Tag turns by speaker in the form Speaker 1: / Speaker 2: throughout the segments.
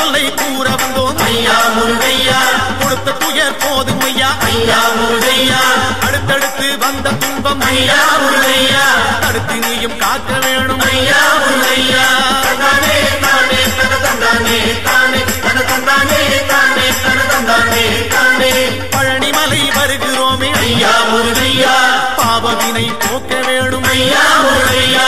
Speaker 1: தொல்லை கூற வந்தோம்
Speaker 2: ஐயா முருகையா
Speaker 1: கொடுத்த துயர் போதும் ஐயா
Speaker 2: ஐயா முருகையா
Speaker 1: அடுத்தடுத்து வந்த துன்பம்
Speaker 2: ஐயா முருகையா
Speaker 1: அடுத்து நீயும் காக்க வேணும்
Speaker 2: ஐயா முருகையா தந்தானே தானே தன தந்தானே தானே தன தந்தானே தானே தன தந்தானே தானே
Speaker 1: பழனிமலை வருகிறோமே
Speaker 2: ஐயா முருகையா
Speaker 1: பாவவினை போக்க வேணும்
Speaker 2: ஐயா முருகையா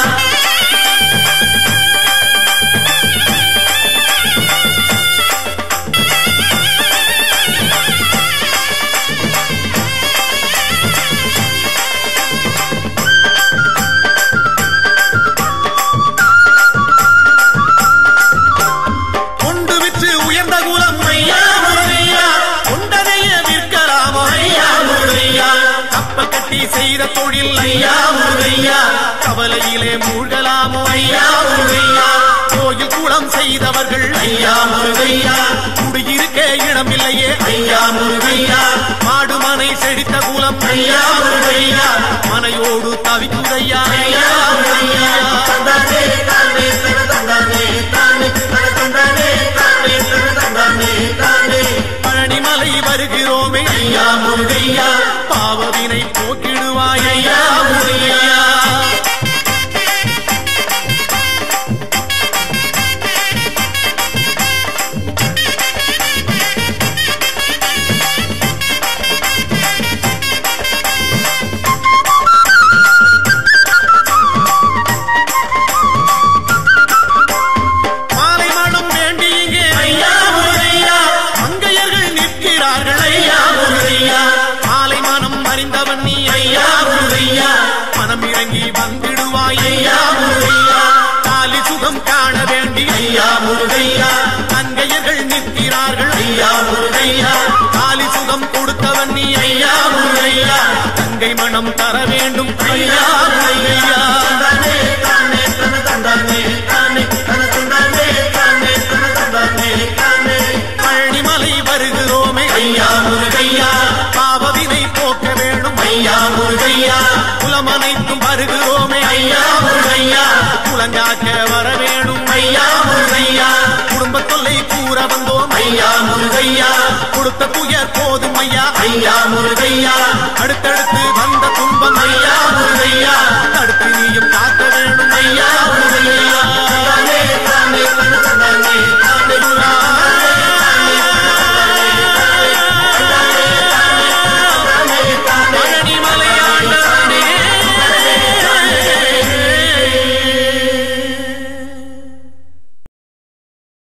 Speaker 1: கொண்டு விற்று உயர்ந்த குலம்
Speaker 2: ஐயா முருகையா
Speaker 1: கொண்டதைய விற்கலாமோ
Speaker 2: ஐயா முருகையா
Speaker 1: கப்பல் கட்டி செய்த தொழில்
Speaker 2: ஐயா முருகையா
Speaker 1: கவலையிலே மூழ்கலாமோ
Speaker 2: ஐயா முருகையா
Speaker 1: கோயில் குளம் செய்தவர்கள்
Speaker 2: ஐயா முருகையா
Speaker 1: குடியிருக்க இடமில்லையே
Speaker 2: ஐயா முருகையா
Speaker 1: மாடுமனை செழித்த குலம்
Speaker 2: ஐயா முருகையா
Speaker 1: மனையோடு தவிக்குதையா
Speaker 2: ஐயா முருகையா தந்தானே தானே தன தந்தானே தானே தன தந்தானே தானே தன தந்தானே தானே
Speaker 1: பழனிமலை வருகிறோமே
Speaker 2: ஐயா முருகையா
Speaker 1: பாவவினை போக்கிடுவாய்
Speaker 2: ஐயா முருகையா
Speaker 1: மாலை மனம் வேண்டி இங்கே
Speaker 2: ஐயா முருகையா
Speaker 1: மங்கையர்கள் நிற்கிறார்கள்
Speaker 2: ஐயா முருகையா
Speaker 1: மாலை மனம் அறிந்தவன் நீ
Speaker 2: ஐயா முருகையா
Speaker 1: மனம் இறங்கி வந்திடுவாய்
Speaker 2: ஐயா முருகையா
Speaker 1: காலி சுகம் காண வேண்டி
Speaker 2: ஐயா முருகையா
Speaker 1: மங்கையர்கள் நிற்கிறார்கள்
Speaker 2: ஐயா முருகையா
Speaker 1: காலி சுகம் கொடுத்தவன் நீ
Speaker 2: ஐயா முருகையா
Speaker 1: தங்கை மனம் தர வேண்டும்
Speaker 2: ஐயா முருகையா தந்தானே தானே தன தந்தானே தானே தன தந்தானே தானே தன தந்தானே தானே
Speaker 1: பழனிமலை வருகிறோமே
Speaker 2: ஐயா முருகையா
Speaker 1: பாவவினை போக்க வேணும்
Speaker 2: ஐயா முருகையா
Speaker 1: குலமனைக்கும் வருகிறோமே
Speaker 2: ஐயா முருகையா
Speaker 1: குலங்காக்க வர வேணும்
Speaker 2: ஐயா முருகையா
Speaker 1: குடும்ப தொல்லை கூற வந்தோம்
Speaker 2: ஐயா முருகையா
Speaker 1: கொடுத்த துயர் போதும் ஐயா
Speaker 2: ஐயா முருகையா
Speaker 1: அடுத்தடுத்து